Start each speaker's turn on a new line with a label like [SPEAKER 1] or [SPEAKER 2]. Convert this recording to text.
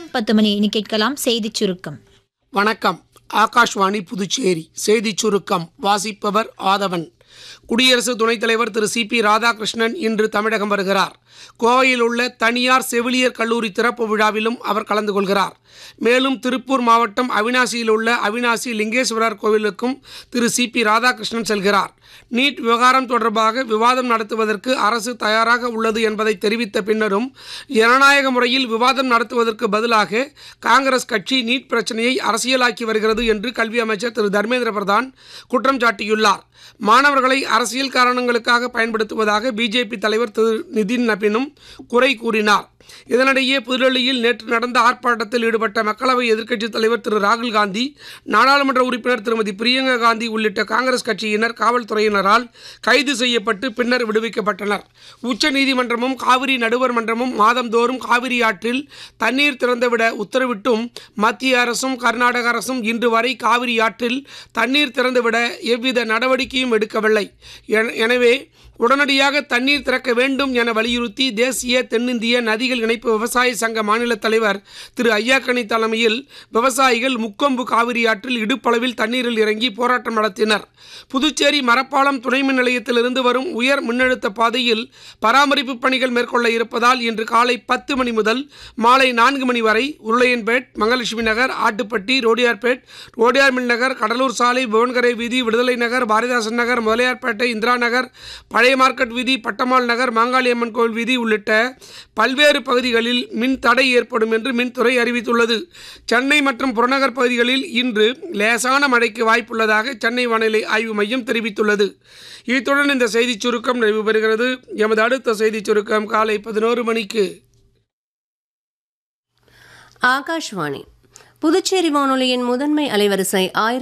[SPEAKER 1] பத்து மணி இனி கேட்கலாம் செய்திச் சுருக்கம்
[SPEAKER 2] வணக்கம் ஆகாஷ்வாணி புதுச்சேரி செய்திச் சுருக்கம் வாசிப்பவர் ஆதவன் குடியரசு துணைத் தலைவர் திரு சி பி ராதாகிருஷ்ணன் இன்று தமிழகம் வருகிறார் கோவையில் உள்ள தனியார் செவிலியர் கல்லூரி திறப்பு விழாவிலும் அவர் கலந்து கொள்கிறார் மேலும் திருப்பூர் மாவட்டம் அவினாசியில் உள்ள அவினாசி லிங்கேஸ்வரர் கோவிலுக்கும் திரு சி பி ராதாகிருஷ்ணன் செல்கிறார் நீட் விவகாரம் தொடர்பாக விவாதம் நடத்துவதற்கு அரசு தயாராக உள்ளது என்பதை தெரிவித்த பின்னரும் ஜனநாயக முறையில் விவாதம் நடத்துவதற்கு பதிலாக காங்கிரஸ் கட்சி நீட் பிரச்சனையை அரசியலாக்கி வருகிறது என்று கல்வி அமைச்சர் திரு தர்மேந்திர பிரதான் குற்றம் சாட்டியுள்ளார் மாணவர்களை அரசியல் காரணங்களுக்காக பயன்படுத்துவதாக பிஜேபி தலைவர் திரு நிதின் நபினும் குறை கூறினார் இதனிடையே புதுடெல்லியில் நேற்று நடந்த ஆர்ப்பாட்டத்தில் ஈடுபட்ட மக்களவை எதிர்க்கட்சித் தலைவர் திரு ராகுல் காந்தி நாடாளுமன்ற உறுப்பினர் திருமதி பிரியங்கா காந்தி உள்ளிட்ட காங்கிரஸ் கட்சியினர் காவல்துறையினரால் கைது செய்யப்பட்டு பின்னர் விடுவிக்கப்பட்டனர் உச்ச நீதிமன்றமும் காவிரி நடுவர் மன்றமும் மாதந்தோறும் காவிரி ஆற்றில் தண்ணீர் திறந்துவிட உத்தரவிட்டும் மத்திய அரசும் கர்நாடக அரசும் இன்று வரை காவிரி ஆற்றில் தண்ணீர் திறந்துவிட எவ்வித நடவடிக்கையும் எடுக்கவில்லை என- எனவே உடனடியாக தண்ணீர் திறக்க வேண்டும் என வலியுறுத்தி தேசிய தென்னிந்திய நதிகள் இணைப்பு விவசாய சங்க மாநில தலைவர் திரு ஐயாக்கணி தலைமையில் விவசாயிகள் முக்கொம்பு காவிரி ஆற்றில் இடுப்பளவில் தண்ணீரில் இறங்கி போராட்டம் நடத்தினர் புதுச்சேரி மரப்பாலம் துணை மின் நிலையத்திலிருந்து வரும் உயர் மின்னழுத்த பாதையில் பராமரிப்பு பணிகள் மேற்கொள்ள இருப்பதால் இன்று காலை பத்து மணி முதல் மாலை நான்கு மணி வரை உருளையன்பேட் மகாலட்சுமி நகர் ஆட்டுப்பட்டி ரோடியார்பேட் ரோடியார் மில் நகர் கடலூர் சாலை புவன்கரை வீதி விடுதலை நகர் பாரதிதாசன் நகர் முதலியார்பேட்டை இந்திரா நகர் பழைய மார்க்கெட் வீதி பட்டமால் நகர் மாங்காளியம்மன் கோவில் வீதி உள்ளிட்ட பல்வேறு பகுதிகளில் மின் தடை ஏற்படும் என்று மின்துறை அறிவித்துள்ளது சென்னை மற்றும் புறநகர் பகுதிகளில் இன்று லேசான மழைக்கு வாய்ப்புள்ளதாக சென்னை வானிலை ஆய்வு மையம் தெரிவித்துள்ளது இத்துடன் இந்த செய்திச் சுருக்கம் நிறைவு பெறுகிறது எமது அடுத்த செய்திச் சுருக்கம் காலை பதினோரு மணிக்கு
[SPEAKER 3] ஆகாஷ்வாணி புதுச்சேரி வானொலியின் முதன்மை அலைவரிசை ஆயிரத்தி